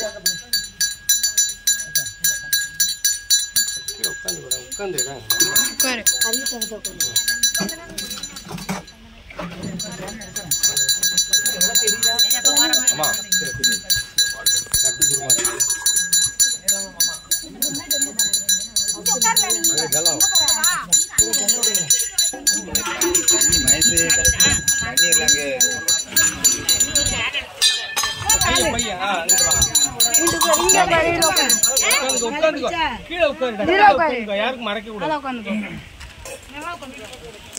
உட்காரு கீழே உட்காருடா கீழே உட்காருங்க யாருக்கும் மறைக்க கூடாது நல்லா உட்காந்து